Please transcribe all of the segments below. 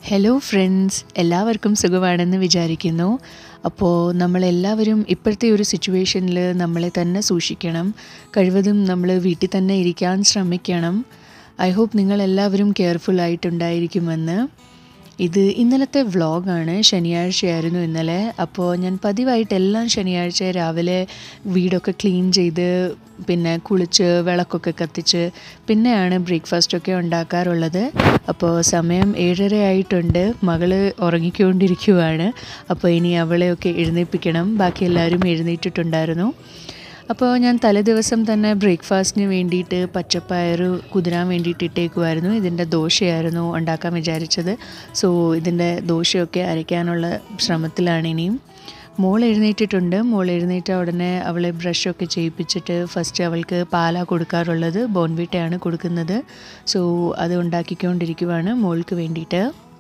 hello friends എല്ലാവർക്കും സുഖമാണെന്ന് വിചാരിക്കുന്നു അപ്പോൾ നമ്മളെല്ലാവരും ഇപ്പോഴത്തെ ഒരു സിറ്റുവേഷനിൽ നമ്മളെ തന്നെ സൂക്ഷിക്കണം കഴിവതും നമ്മൾ വീട്ടിൽ തന്നെ ഇരിക്കാൻ ശ്രമിക്കണം ഐ ഹോപ്പ് നിങ്ങളെല്ലാവരും കെയർഫുൾ ആയിട്ടുണ്ടായിരിക്കുമെന്ന് ഇത് ഇന്നലത്തെ വ്ളോഗാണ് ശനിയാഴ്ചയായിരുന്നു ഇന്നലെ അപ്പോൾ ഞാൻ പതിവായിട്ട് എല്ലാം ശനിയാഴ്ച രാവിലെ വീടൊക്കെ ക്ലീൻ ചെയ്ത് പിന്നെ കുളിച്ച് വിളക്കൊക്കെ കത്തിച്ച് പിന്നെയാണ് ബ്രേക്ക്ഫാസ്റ്റൊക്കെ ഉണ്ടാക്കാറുള്ളത് അപ്പോൾ സമയം ഏഴര ആയിട്ടുണ്ട് മകള് ഉറങ്ങിക്കൊണ്ടിരിക്കുവാണ് അപ്പോൾ ഇനി അവളെയൊക്കെ എഴുന്നേൽപ്പിക്കണം ബാക്കി എല്ലാവരും എഴുന്നേറ്റിട്ടുണ്ടായിരുന്നു അപ്പോൾ ഞാൻ തലേദിവസം തന്നെ ബ്രേക്ക്ഫാസ്റ്റിന് വേണ്ടിയിട്ട് പച്ചപ്പയർ കുതിരാൻ വേണ്ടിയിട്ട് ഇട്ടേക്കുമായിരുന്നു ഇതിൻ്റെ ദോശയായിരുന്നു ഉണ്ടാക്കാൻ വിചാരിച്ചത് സോ ഇതിൻ്റെ ദോശയൊക്കെ അരയ്ക്കാനുള്ള ശ്രമത്തിലാണ് ഇനിയും മോൾ എഴുന്നേറ്റിട്ടുണ്ട് മോൾ എഴുന്നേറ്റ ഉടനെ അവളെ ബ്രഷൊക്കെ ചെയ്യിപ്പിച്ചിട്ട് ഫസ്റ്റ് അവൾക്ക് പാലാ കൊടുക്കാറുള്ളത് ബോൺവിറ്റയാണ് കൊടുക്കുന്നത് സോ അത് ഉണ്ടാക്കിക്കൊണ്ടിരിക്കുവാണ് മോൾക്ക് വേണ്ടിയിട്ട്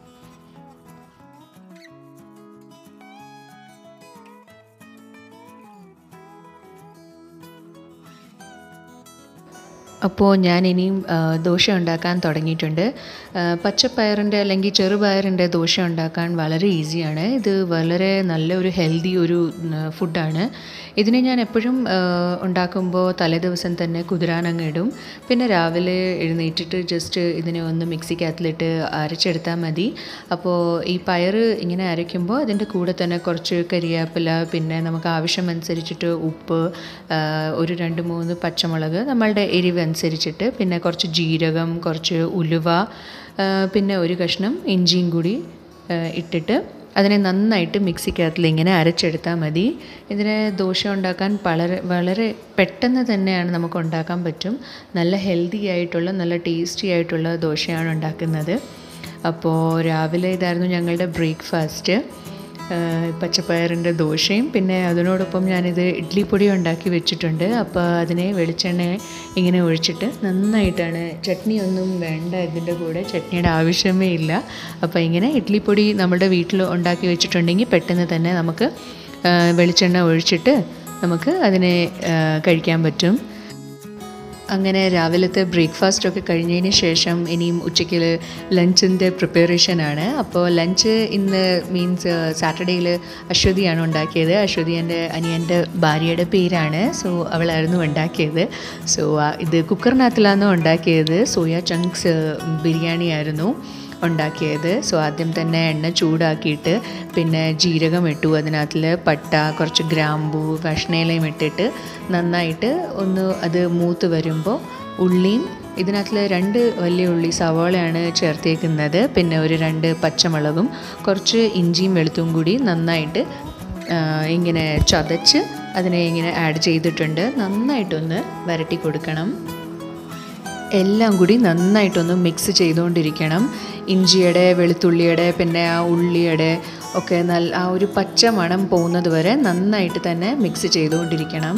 അപ്പോൾ ഞാൻ ഇനിയും ദോശ ഉണ്ടാക്കാൻ തുടങ്ങിയിട്ടുണ്ട് പച്ചപ്പയറിൻ്റെ അല്ലെങ്കിൽ ചെറുപയറിൻ്റെ ദോശ ഉണ്ടാക്കാൻ വളരെ ഈസിയാണ് ഇത് വളരെ നല്ലൊരു ഹെൽത്തി ഒരു ഫുഡാണ് ഇതിനെ ഞാൻ എപ്പോഴും ഉണ്ടാക്കുമ്പോൾ തലേദിവസം തന്നെ കുതിരാനങ്ങ് ഇടും പിന്നെ രാവിലെ എഴുന്നേറ്റിട്ട് ജസ്റ്റ് ഇതിനെ ഒന്ന് മിക്സിക്കകത്തിലിട്ട് അരച്ചെടുത്താൽ മതി അപ്പോൾ ഈ പയർ ഇങ്ങനെ അരയ്ക്കുമ്പോൾ അതിൻ്റെ കൂടെ തന്നെ കുറച്ച് കരിയാപ്പില പിന്നെ നമുക്ക് ആവശ്യമനുസരിച്ചിട്ട് ഉപ്പ് ഒരു രണ്ട് മൂന്ന് പച്ചമുളക് നമ്മളുടെ എരിവ് അനുസരിച്ചിട്ട് പിന്നെ കുറച്ച് ജീരകം കുറച്ച് ഉലുവ പിന്നെ ഒരു കഷ്ണം ഇഞ്ചിയും കൂടി ഇട്ടിട്ട് അതിനെ നന്നായിട്ട് മിക്സിക്കകത്തിൽ ഇങ്ങനെ അരച്ചെടുത്താൽ മതി ഇതിന് ദോശ ഉണ്ടാക്കാൻ വളരെ വളരെ പെട്ടെന്ന് തന്നെയാണ് നമുക്ക് ഉണ്ടാക്കാൻ പറ്റും നല്ല ഹെൽത്തി ആയിട്ടുള്ള നല്ല ടേസ്റ്റി ആയിട്ടുള്ള ദോശയാണ് ഉണ്ടാക്കുന്നത് അപ്പോൾ രാവിലെ ഇതായിരുന്നു ഞങ്ങളുടെ ബ്രേക്ക്ഫാസ്റ്റ് പച്ചപ്പയറിൻ്റെ ദോശയും പിന്നെ അതിനോടൊപ്പം ഞാനിത് ഇഡ്ഡലിപ്പൊടി ഉണ്ടാക്കി വെച്ചിട്ടുണ്ട് അപ്പോൾ അതിനെ വെളിച്ചെണ്ണ ഇങ്ങനെ ഒഴിച്ചിട്ട് നന്നായിട്ടാണ് ചട്നി ഒന്നും വേണ്ട ഇതിൻ്റെ കൂടെ ചട്നിയുടെ ആവശ്യമേ ഇല്ല അപ്പോൾ ഇങ്ങനെ ഇഡ്ഡലിപ്പൊടി നമ്മുടെ വീട്ടിൽ ഉണ്ടാക്കി വെച്ചിട്ടുണ്ടെങ്കിൽ പെട്ടെന്ന് തന്നെ നമുക്ക് വെളിച്ചെണ്ണ ഒഴിച്ചിട്ട് നമുക്ക് അതിനെ കഴിക്കാൻ പറ്റും അങ്ങനെ രാവിലത്തെ ബ്രേക്ക്ഫാസ്റ്റ് ഒക്കെ കഴിഞ്ഞതിന് ശേഷം ഇനിയും ഉച്ചയ്ക്ക് ലഞ്ചിൻ്റെ പ്രിപ്പറേഷനാണ് അപ്പോൾ ലഞ്ച് ഇന്ന് മീൻസ് സാറ്റർഡേയിൽ അശ്വതിയാണ് ഉണ്ടാക്കിയത് അശ്വതി എൻ്റെ അനിയൻ്റെ ഭാര്യയുടെ പേരാണ് സോ അവളായിരുന്നു ഉണ്ടാക്കിയത് സോ ഇത് കുക്കറിനകത്തിലാണ് ഉണ്ടാക്കിയത് സോയ ചങ്ക്സ് ബിരിയാണി ആയിരുന്നു ഉണ്ടാക്കിയത് സോ ആദ്യം തന്നെ എണ്ണ ചൂടാക്കിയിട്ട് പിന്നെ ജീരകം ഇട്ടു അതിനകത്തിൽ പട്ട കുറച്ച് ഗ്രാമ്പൂ ഭക്ഷണയിലയും ഇട്ടിട്ട് നന്നായിട്ട് ഒന്ന് അത് മൂത്ത് വരുമ്പോൾ ഉള്ളിയും ഇതിനകത്തിൽ രണ്ട് വലിയ ഉള്ളി സവാളയാണ് ചേർത്തേക്കുന്നത് പിന്നെ ഒരു രണ്ട് പച്ചമുളകും കുറച്ച് ഇഞ്ചിയും വെളുത്തും കൂടി നന്നായിട്ട് ഇങ്ങനെ ചതച്ച് അതിനെ ഇങ്ങനെ ആഡ് ചെയ്തിട്ടുണ്ട് നന്നായിട്ടൊന്ന് വരട്ടി കൊടുക്കണം എല്ലാം കൂടി നന്നായിട്ടൊന്ന് മിക്സ് ചെയ്തുകൊണ്ടിരിക്കണം ഇഞ്ചിയുടെ വെളുത്തുള്ളിയുടെ പിന്നെ ആ ഉള്ളിയുടെ ഒക്കെ നല്ല ആ ഒരു പച്ച മണം പോകുന്നത് വരെ നന്നായിട്ട് തന്നെ മിക്സ് ചെയ്തുകൊണ്ടിരിക്കണം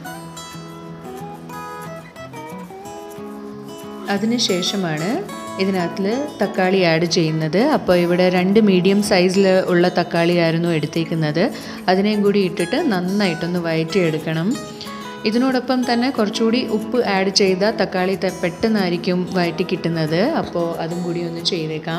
അതിനുശേഷമാണ് ഇതിനകത്തിൽ തക്കാളി ആഡ് ചെയ്യുന്നത് അപ്പോൾ ഇവിടെ രണ്ട് മീഡിയം സൈസിൽ ഉള്ള തക്കാളിയായിരുന്നു എടുത്തേക്കുന്നത് അതിനെയും കൂടി ഇട്ടിട്ട് നന്നായിട്ടൊന്ന് വയറ്റിയെടുക്കണം ഇതിനോടൊപ്പം തന്നെ കുറച്ചുകൂടി ഉപ്പ് ആഡ് ചെയ്താൽ തക്കാളി പെട്ടെന്നായിരിക്കും വയറ്റി കിട്ടുന്നത് അപ്പോൾ അതും കൂടി ഒന്ന് ചെയ്തേക്കാം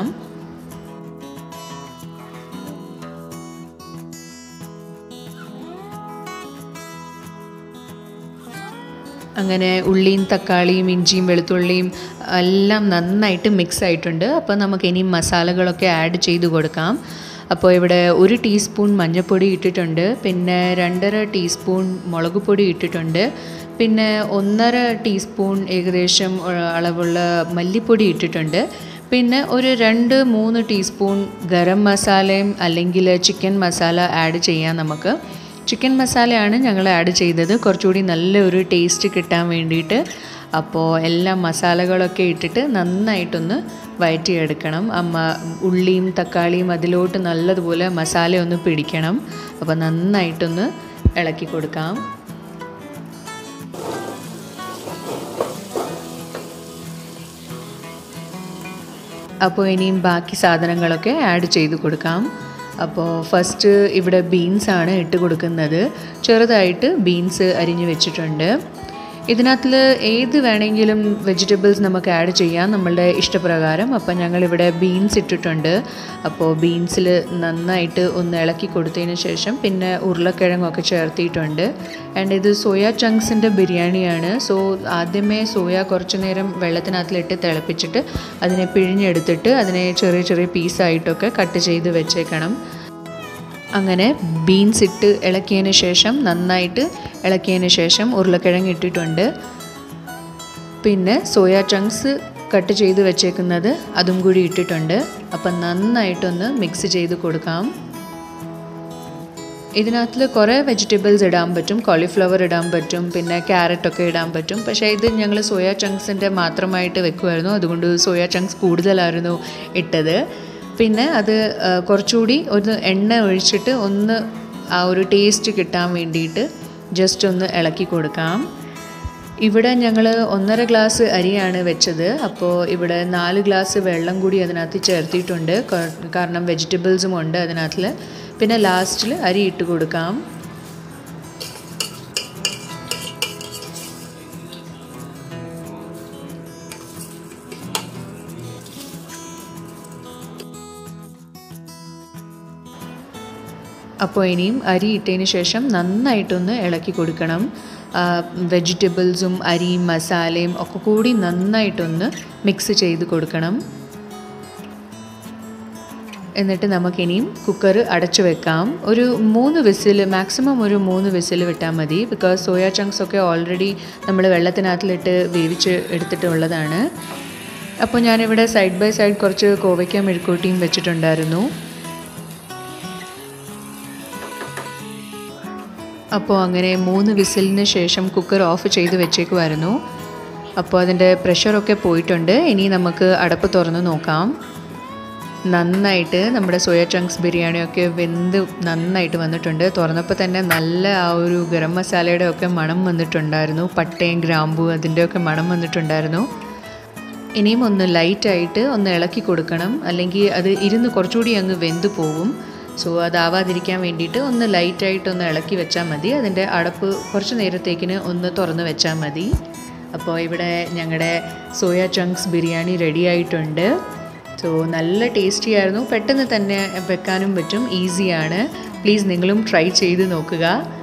അങ്ങനെ ഉള്ളിയും തക്കാളിയും ഇഞ്ചിയും വെളുത്തുള്ളിയും എല്ലാം നന്നായിട്ട് മിക്സ് ആയിട്ടുണ്ട് അപ്പോൾ നമുക്ക് ഇനി മസാലകളൊക്കെ ആഡ് ചെയ്ത് കൊടുക്കാം അപ്പോൾ ഇവിടെ ഒരു ടീസ്പൂൺ മഞ്ഞൾപ്പൊടി ഇട്ടിട്ടുണ്ട് പിന്നെ രണ്ടര ടീസ്പൂൺ മുളക് പൊടി ഇട്ടിട്ടുണ്ട് പിന്നെ ഒന്നര ടീസ്പൂൺ ഏകദേശം അളവുള്ള മല്ലിപ്പൊടി ഇട്ടിട്ടുണ്ട് പിന്നെ ഒരു രണ്ട് മൂന്ന് ടീസ്പൂൺ ഗരം മസാലയും അല്ലെങ്കിൽ ചിക്കൻ മസാല ആഡ് ചെയ്യാം നമുക്ക് ചിക്കൻ മസാലയാണ് ഞങ്ങൾ ആഡ് ചെയ്തത് കുറച്ചുകൂടി നല്ലൊരു ടേസ്റ്റ് കിട്ടാൻ വേണ്ടിയിട്ട് അപ്പോൾ എല്ലാ മസാലകളൊക്കെ ഇട്ടിട്ട് നന്നായിട്ടൊന്ന് വയറ്റിയെടുക്കണം അമ്മ ഉള്ളിയും തക്കാളിയും അതിലോട്ട് നല്ലതുപോലെ മസാല ഒന്ന് പിടിക്കണം അപ്പോൾ നന്നായിട്ടൊന്ന് ഇളക്കി കൊടുക്കാം അപ്പോൾ ഇനിയും ബാക്കി സാധനങ്ങളൊക്കെ ആഡ് ചെയ്ത് കൊടുക്കാം അപ്പോൾ ഫസ്റ്റ് ഇവിടെ ബീൻസ് ആണ് ഇട്ട് കൊടുക്കുന്നത് ചെറുതായിട്ട് ബീൻസ് അരിഞ്ഞു വെച്ചിട്ടുണ്ട് ഇതിനകത്തിൽ ഏത് വേണമെങ്കിലും വെജിറ്റബിൾസ് നമുക്ക് ആഡ് ചെയ്യാം നമ്മളുടെ ഇഷ്ടപ്രകാരം അപ്പം ഞങ്ങളിവിടെ ബീൻസ് ഇട്ടിട്ടുണ്ട് അപ്പോൾ ബീൻസിൽ നന്നായിട്ട് ഒന്ന് ഇളക്കി കൊടുത്തതിന് ശേഷം പിന്നെ ഉരുളക്കിഴങ്ങൊക്കെ ചേർത്തിയിട്ടുണ്ട് ആൻഡ് ഇത് സോയ ചങ്ക്സിൻ്റെ ബിരിയാണിയാണ് സോ ആദ്യമേ സോയ കുറച്ച് നേരം വെള്ളത്തിനകത്തിലിട്ട് തിളപ്പിച്ചിട്ട് അതിനെ പിഴിഞ്ഞെടുത്തിട്ട് അതിനെ ചെറിയ ചെറിയ പീസായിട്ടൊക്കെ കട്ട് ചെയ്ത് വെച്ചേക്കണം അങ്ങനെ ബീൻസ് ഇട്ട് ഇളക്കിയതിന് ശേഷം നന്നായിട്ട് ഇളക്കിയതിന് ശേഷം ഉരുളക്കിഴങ്ങ് ഇട്ടിട്ടുണ്ട് പിന്നെ സോയ ചങ്ക്സ് കട്ട് ചെയ്ത് വെച്ചേക്കുന്നത് അതും കൂടി ഇട്ടിട്ടുണ്ട് അപ്പം നന്നായിട്ടൊന്ന് മിക്സ് ചെയ്ത് കൊടുക്കാം ഇതിനകത്തിൽ കുറേ വെജിറ്റബിൾസ് ഇടാൻ പറ്റും കോളിഫ്ലവർ ഇടാൻ പറ്റും പിന്നെ ക്യാരറ്റൊക്കെ ഇടാൻ പറ്റും പക്ഷേ ഇത് ഞങ്ങൾ സോയ ചങ്ക്സിൻ്റെ മാത്രമായിട്ട് വെക്കുമായിരുന്നു അതുകൊണ്ട് സോയ ചങ്ക്സ് കൂടുതലായിരുന്നു ഇട്ടത് പിന്നെ അത് കുറച്ചുകൂടി ഒരു എണ്ണ ഒഴിച്ചിട്ട് ഒന്ന് ആ ഒരു ടേസ്റ്റ് കിട്ടാൻ വേണ്ടിയിട്ട് ജസ്റ്റ് ഒന്ന് ഇളക്കി കൊടുക്കാം ഇവിടെ ഞങ്ങൾ ഒന്നര ഗ്ലാസ് അരിയാണ് വെച്ചത് അപ്പോൾ ഇവിടെ നാല് ഗ്ലാസ് വെള്ളം കൂടി അതിനകത്ത് ചേർത്തിയിട്ടുണ്ട് കാരണം വെജിറ്റബിൾസും ഉണ്ട് അതിനകത്തിൽ പിന്നെ ലാസ്റ്റിൽ അരി ഇട്ട് കൊടുക്കാം അപ്പോൾ ഇനിയും അരി ഇട്ടതിന് ശേഷം നന്നായിട്ടൊന്ന് ഇളക്കി കൊടുക്കണം വെജിറ്റബിൾസും അരിയും മസാലയും ഒക്കെ കൂടി നന്നായിട്ടൊന്ന് മിക്സ് ചെയ്ത് കൊടുക്കണം എന്നിട്ട് നമുക്കിനിയും കുക്കർ അടച്ചു വെക്കാം ഒരു മൂന്ന് വിസിൽ മാക്സിമം ഒരു മൂന്ന് വിസിൽ വിട്ടാൽ മതി ബിക്കോസ് സോയ ചങ്ക്സ് ഒക്കെ ഓൾറെഡി നമ്മൾ വെള്ളത്തിനകത്തിലിട്ട് വേവിച്ച് എടുത്തിട്ടുള്ളതാണ് അപ്പോൾ ഞാനിവിടെ സൈഡ് ബൈ സൈഡ് കുറച്ച് കോവയ്ക്ക മെഴുക്കൂട്ടിയും വെച്ചിട്ടുണ്ടായിരുന്നു അപ്പോൾ അങ്ങനെ മൂന്ന് വിസിലിന് ശേഷം കുക്കർ ഓഫ് ചെയ്ത് വെച്ചേക്കുമായിരുന്നു അപ്പോൾ അതിൻ്റെ പ്രഷറൊക്കെ പോയിട്ടുണ്ട് ഇനി നമുക്ക് അടപ്പ് തുറന്ന് നോക്കാം നന്നായിട്ട് നമ്മുടെ സോയ ചങ്ക്സ് ബിരിയാണിയൊക്കെ വെന്ത് നന്നായിട്ട് വന്നിട്ടുണ്ട് തുറന്നപ്പോൾ തന്നെ നല്ല ആ ഒരു ഗരം മസാലയുടെ ഒക്കെ മണം വന്നിട്ടുണ്ടായിരുന്നു പട്ടയും ഗ്രാമ്പു അതിൻ്റെയൊക്കെ മണം വന്നിട്ടുണ്ടായിരുന്നു ഇനിയും ഒന്ന് ലൈറ്റായിട്ട് ഒന്ന് ഇളക്കി കൊടുക്കണം അല്ലെങ്കിൽ അത് ഇരുന്ന് കുറച്ചുകൂടി അങ്ങ് വെന്ത് പോകും സോ അതാവാതിരിക്കാൻ വേണ്ടിയിട്ട് ഒന്ന് ലൈറ്റായിട്ട് ഒന്ന് ഇളക്കി വെച്ചാൽ മതി അതിൻ്റെ അടപ്പ് കുറച്ച് നേരത്തേക്കിന് ഒന്ന് തുറന്ന് വെച്ചാൽ മതി അപ്പോൾ ഇവിടെ ഞങ്ങളുടെ സോയ ചങ്ക്സ് ബിരിയാണി റെഡി ആയിട്ടുണ്ട് സോ നല്ല ടേസ്റ്റി ആയിരുന്നു പെട്ടെന്ന് തന്നെ വെക്കാനും പറ്റും ഈസിയാണ് പ്ലീസ് നിങ്ങളും ട്രൈ ചെയ്ത് നോക്കുക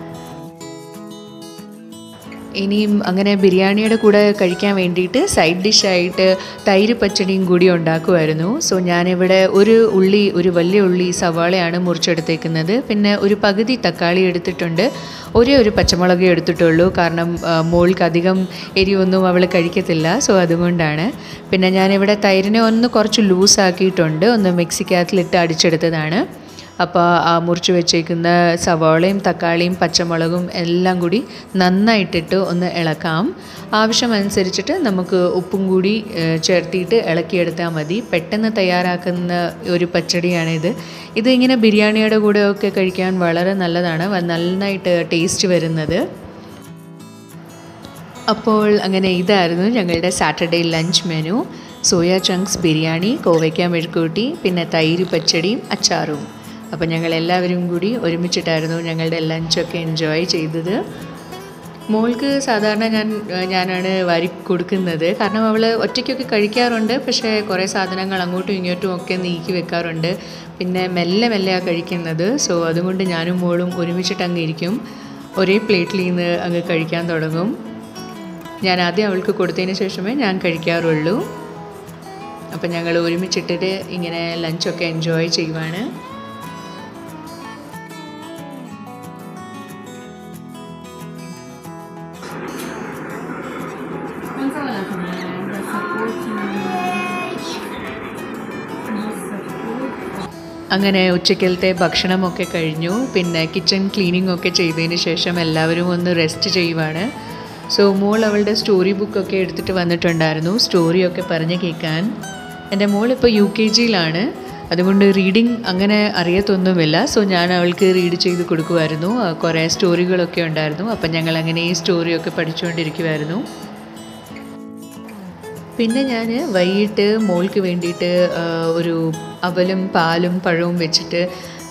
ഇനിയും അങ്ങനെ ബിരിയാണിയുടെ കൂടെ കഴിക്കാൻ വേണ്ടിയിട്ട് സൈഡ് ഡിഷായിട്ട് തൈര് പച്ചടിയും കൂടി ഉണ്ടാക്കുമായിരുന്നു സോ ഞാനിവിടെ ഒരു ഉള്ളി ഒരു വലിയ ഉള്ളി സവാളയാണ് മുറിച്ചെടുത്തേക്കുന്നത് പിന്നെ ഒരു പകുതി തക്കാളി എടുത്തിട്ടുണ്ട് ഒരേ ഒരു പച്ചമുളകേ എടുത്തിട്ടുള്ളൂ കാരണം മോൾക്ക് അധികം എരിവൊന്നും അവൾ കഴിക്കത്തില്ല സോ അതുകൊണ്ടാണ് പിന്നെ ഞാനിവിടെ തൈരിനെ ഒന്ന് കുറച്ച് ലൂസാക്കിയിട്ടുണ്ട് ഒന്ന് മിക്സിക്കകത്തിലിട്ട് അടിച്ചെടുത്തതാണ് അപ്പോൾ ആ മുറിച്ച് വെച്ചേക്കുന്ന സവാളയും തക്കാളിയും പച്ചമുളകും എല്ലാം കൂടി നന്നായിട്ടിട്ട് ഒന്ന് ഇളക്കാം ആവശ്യമനുസരിച്ചിട്ട് നമുക്ക് ഉപ്പും കൂടി ചേർത്തിയിട്ട് ഇളക്കിയെടുത്താൽ മതി പെട്ടെന്ന് തയ്യാറാക്കുന്ന ഒരു പച്ചടിയാണിത് ഇത് ഇങ്ങനെ ബിരിയാണിയുടെ കൂടെയൊക്കെ കഴിക്കാൻ വളരെ നല്ലതാണ് നന്നായിട്ട് ടേസ്റ്റ് വരുന്നത് അപ്പോൾ അങ്ങനെ ഇതായിരുന്നു ഞങ്ങളുടെ Saturday lunch menu soya chunks biryani കോവയ്ക്ക മെഴുക്കൂട്ടി പിന്നെ തൈര് പച്ചടിയും അച്ചാറും അപ്പോൾ ഞങ്ങൾ എല്ലാവരും കൂടി ഒരുമിച്ചിട്ടായിരുന്നു ഞങ്ങളുടെ ലഞ്ചൊക്കെ എൻജോയ് ചെയ്തത് മോൾക്ക് സാധാരണ ഞാൻ ഞാനാണ് വാരി കൊടുക്കുന്നത് കാരണം അവൾ ഒറ്റയ്ക്കൊക്കെ കഴിക്കാറുണ്ട് പക്ഷേ കുറേ സാധനങ്ങൾ അങ്ങോട്ടും ഇങ്ങോട്ടും ഒക്കെ നീക്കി വെക്കാറുണ്ട് പിന്നെ മെല്ലെ മെല്ലെയാണ് കഴിക്കുന്നത് സോ അതുകൊണ്ട് ഞാനും മോളും ഒരുമിച്ചിട്ട് അങ്ങ് ഇരിക്കും ഒരേ പ്ലേറ്റിൽ നിന്ന് അങ്ങ് കഴിക്കാൻ തുടങ്ങും ഞാൻ ആദ്യം അവൾക്ക് കൊടുത്തതിന് ശേഷമേ ഞാൻ കഴിക്കാറുള്ളൂ അപ്പം ഞങ്ങൾ ഒരുമിച്ചിട്ടിട്ട് ഇങ്ങനെ ലഞ്ചൊക്കെ എൻജോയ് ചെയ്യുവാണ് അങ്ങനെ ഉച്ചക്കലത്തെ ഭക്ഷണമൊക്കെ കഴിഞ്ഞു പിന്നെ കിച്ചൺ ക്ലീനിങ് ഒക്കെ ചെയ്തതിന് ശേഷം എല്ലാവരും ഒന്ന് റെസ്റ്റ് ചെയ്യുവാണ് സോ മോൾ അവളുടെ സ്റ്റോറി ബുക്കൊക്കെ എടുത്തിട്ട് വന്നിട്ടുണ്ടായിരുന്നു സ്റ്റോറിയൊക്കെ പറഞ്ഞ് കേൾക്കാൻ എൻ്റെ മോൾ ഇപ്പോൾ യു കെ ജിയിലാണ് അതുകൊണ്ട് റീഡിങ് അങ്ങനെ അറിയത്തൊന്നുമില്ല സോ ഞാൻ അവൾക്ക് റീഡ് ചെയ്ത് കൊടുക്കുമായിരുന്നു കുറേ സ്റ്റോറികളൊക്കെ ഉണ്ടായിരുന്നു അപ്പം ഞങ്ങൾ അങ്ങനെ ഈ സ്റ്റോറിയൊക്കെ പഠിച്ചുകൊണ്ടിരിക്കുമായിരുന്നു പിന്നെ ഞാൻ വൈകിട്ട് മോൾക്ക് വേണ്ടിയിട്ട് ഒരു അവലും പാലും പഴവും വെച്ചിട്ട്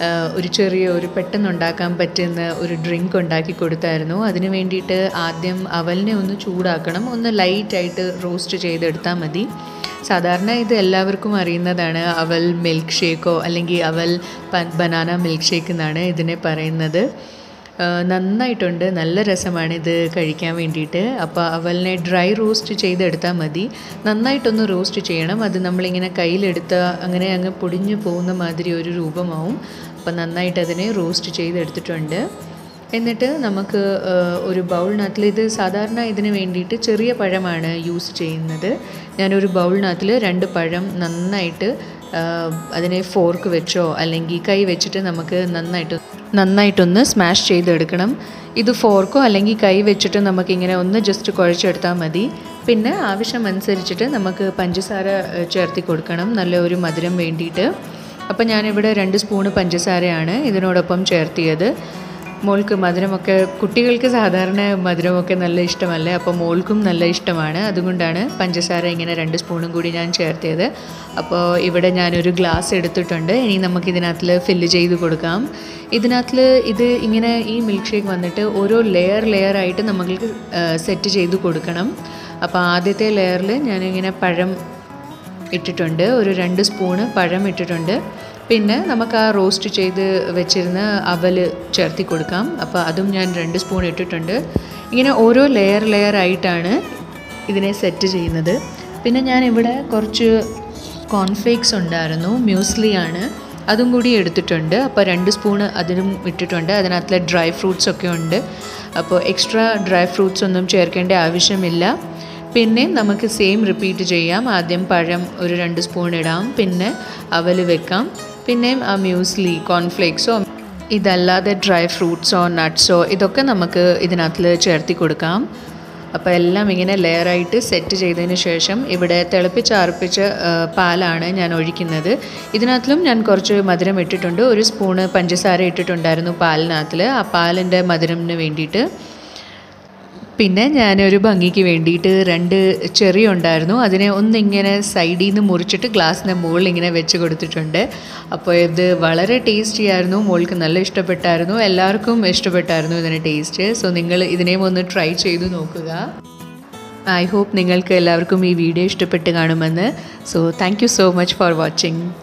ആ, ഒരു ചെറിയ ഒരു പെട്ടെന്ന് ഉണ്ടാക്കാൻ പറ്റുന്ന ഒരു ഡ്രിങ്ക് ഉണ്ടാക്കി കൊടുത്തായിരുന്നു അതിന് വേണ്ടിയിട്ട് ആദ്യം അവലിനെ ഒന്ന് ചൂടാക്കണം ഒന്ന് ലൈറ്റായിട്ട് റോസ്റ്റ് ചെയ്തെടുത്താൽ മതി സാധാരണ ഇത് എല്ലാവർക്കും അറിയുന്നതാണ് അവൽ മിൽക്ക് ഷേക്കോ അല്ലെങ്കിൽ അവൽ ബനാന മിൽക്ക് ഷേക്ക് എന്നാണ് ഇതിനെ പറയുന്നത് ആ, നന്നായിട്ടുണ്ട് നല്ല രസമാണ് ഇത് കഴിക്കാൻ വേണ്ടിയിട്ട് അപ്പോൾ അവലിനെ ഡ്രൈ റോസ്റ്റ് ചെയ്തെടുത്താൽ മതി നന്നായിട്ടൊന്ന് റോസ്റ്റ് ചെയ്യണം അത് നമ്മളിങ്ങനെ കയ്യിലെടുത്ത അങ്ങനെ അങ്ങ് പൊടിഞ്ഞു പോകുന്ന മാതിരി ഒരു രൂപമാവും അപ്പോൾ നന്നായിട്ട് അതിനെ റോസ്റ്റ് ചെയ്തെടുത്തിട്ടുണ്ട് എന്നിട്ട് നമുക്ക് ആ, ഒരു ബൗളിനകത്തിൽ ഇത് സാധാരണ ഇതിന് വേണ്ടിയിട്ട് ചെറിയ പഴമാണ് യൂസ് ചെയ്യുന്നത് ഞാനൊരു ബൗളിനകത്തിൽ രണ്ട് പഴം നന്നായിട്ട് ആ, അതിനെ ഫോർക്ക് വെച്ചോ അല്ലെങ്കിൽ കൈ വെച്ചിട്ട് നമുക്ക് നന്നായിട്ട് നന്നായിട്ടൊന്ന് സ്മാഷ് ചെയ്തെടുക്കണം ഇത് ഫോർക്കോ അല്ലെങ്കിൽ കൈ വെച്ചിട്ട് നമുക്കിങ്ങനെ ഒന്ന് ജസ്റ്റ് കുഴച്ചെടുത്താൽ മതി പിന്നെ ആവശ്യമനുസരിച്ചിട്ട് നമുക്ക് പഞ്ചസാര ഏഹ്, ചേർത്തി കൊടുക്കണം നല്ല ഒരു മധുരം വേണ്ടിയിട്ട് അപ്പോൾ ഞാനിവിടെ രണ്ട് സ്പൂണ് പഞ്ചസാരയാണ് ഇതിനോടൊപ്പം ചേർത്തിയത് മോൾക്ക് മധുരമൊക്കെ കുട്ടികൾക്ക് സാധാരണ മധുരമൊക്കെ നല്ല ഇഷ്ടമല്ലേ അപ്പോൾ മോൾക്കും നല്ല ഇഷ്ടമാണ് അതുകൊണ്ടാണ് പഞ്ചസാര ഇങ്ങനെ രണ്ട് സ്പൂണും കൂടി ഞാൻ ചേർത്തിയത് അപ്പോൾ ഇവിടെ ഞാനൊരു ഗ്ലാസ് എടുത്തിട്ടുണ്ട് ഇനി നമുക്ക് ഇതിനകത്തിൽ ഫില്ല് ചെയ്ത് കൊടുക്കാം ഇതിനകത്തിൽ ഇത് ഇങ്ങനെ ഈ മിൽക്ക് ഷേക്ക് വന്നിട്ട് ഓരോ ലെയർ ലെയർ ആയിട്ട് നമുക്ക് സെറ്റ് ചെയ്ത് കൊടുക്കണം അപ്പോൾ ആദ്യത്തെ ലെയറിൽ ഞാനിങ്ങനെ പഴം ഇട്ടിട്ടുണ്ട് ഒരു രണ്ട് സ്പൂണ് പഴം ഇട്ടിട്ടുണ്ട് പിന്നെ നമുക്ക് ആ റോസ്റ്റ് ചെയ്ത് വെച്ചിരുന്ന അവൽ ചേർത്തി കൊടുക്കാം അപ്പോൾ അതും ഞാൻ രണ്ട് സ്പൂൺ ഇട്ടിട്ടുണ്ട് ഇങ്ങനെ ഓരോ ലെയർ ലെയർ ആയിട്ടാണ് ഇതിനെ സെറ്റ് ചെയ്യുന്നത് പിന്നെ ഞാൻ ഇവിടെ കുറച്ച് കോൺഫ്ലേക്സ് ഉണ്ടായിരുന്നു മ്യൂസ്ലിയാണ് അതും കൂടി എടുത്തിട്ടുണ്ട് അപ്പോൾ രണ്ട് സ്പൂണ് അതിനും ഇട്ടിട്ടുണ്ട് അതിനകത്തിലെ ഡ്രൈ ഫ്രൂട്ട്സ് ഒക്കെ ഉണ്ട് അപ്പോൾ എക്സ്ട്രാ ഡ്രൈ ഫ്രൂട്ട്സ് ഒന്നും ചേർക്കേണ്ട ആവശ്യമില്ല പിന്നെ നമുക്ക് സെയിം റിപ്പീറ്റ് ചെയ്യാം ആദ്യം പഴം ഒരു രണ്ട് സ്പൂൺ ഇടാം പിന്നെ അവൽ വെക്കാം പിന്നെയും ആ മ്യൂസ്ലി കോൺഫ്ലേക്സോ ഇതല്ലാതെ ഡ്രൈ ഫ്രൂട്ട്സോ നട്ട്സോ ഇതൊക്കെ നമുക്ക് ഇതിനകത്തിൽ ചേർത്തി കൊടുക്കാം അപ്പോൾ എല്ലാം ഇങ്ങനെ ലെയറായിട്ട് സെറ്റ് ചെയ്തതിന് ശേഷം ഇവിടെ തിളപ്പിച്ചാർപ്പിച്ച ആ, പാലാണ് ഞാൻ ഒഴിക്കുന്നത് ഇതിനകത്തിലും ഞാൻ കുറച്ച് മധുരം ഇട്ടിട്ടുണ്ട് ഒരു സ്പൂണ് പഞ്ചസാര ഇട്ടിട്ടുണ്ടായിരുന്നു പാലിനകത്തിൽ ആ പാലിൻ്റെ മധുരത്തിന് വേണ്ടിയിട്ട് പിന്നെ ഞാനൊരു ഭംഗിക്ക് വേണ്ടിയിട്ട് രണ്ട് ചെറി ഉണ്ടായിരുന്നു അതിനെ ഒന്നിങ്ങനെ സൈഡിൽ നിന്ന് മുറിച്ചിട്ട് ഗ്ലാസ്സിൻ്റെ മുകളിൽ ഇങ്ങനെ വെച്ച് കൊടുത്തിട്ടുണ്ട് അപ്പോൾ ഇത് വളരെ ടേസ്റ്റി ആയിരുന്നു മോൾക്ക് നല്ല ഇഷ്ടപ്പെട്ടായിരുന്നു എല്ലാവർക്കും ഇഷ്ടപ്പെട്ടായിരുന്നു ഇതിൻ്റെ ടേസ്റ്റ് സോ നിങ്ങൾ ഇതിനെയും ഒന്ന് ട്രൈ ചെയ്തു നോക്കുക ഐ ഹോപ്പ് നിങ്ങൾക്ക് എല്ലാവർക്കും ഈ വീഡിയോ ഇഷ്ടപ്പെട്ട് കാണുമെന്ന് so thank you so much for watching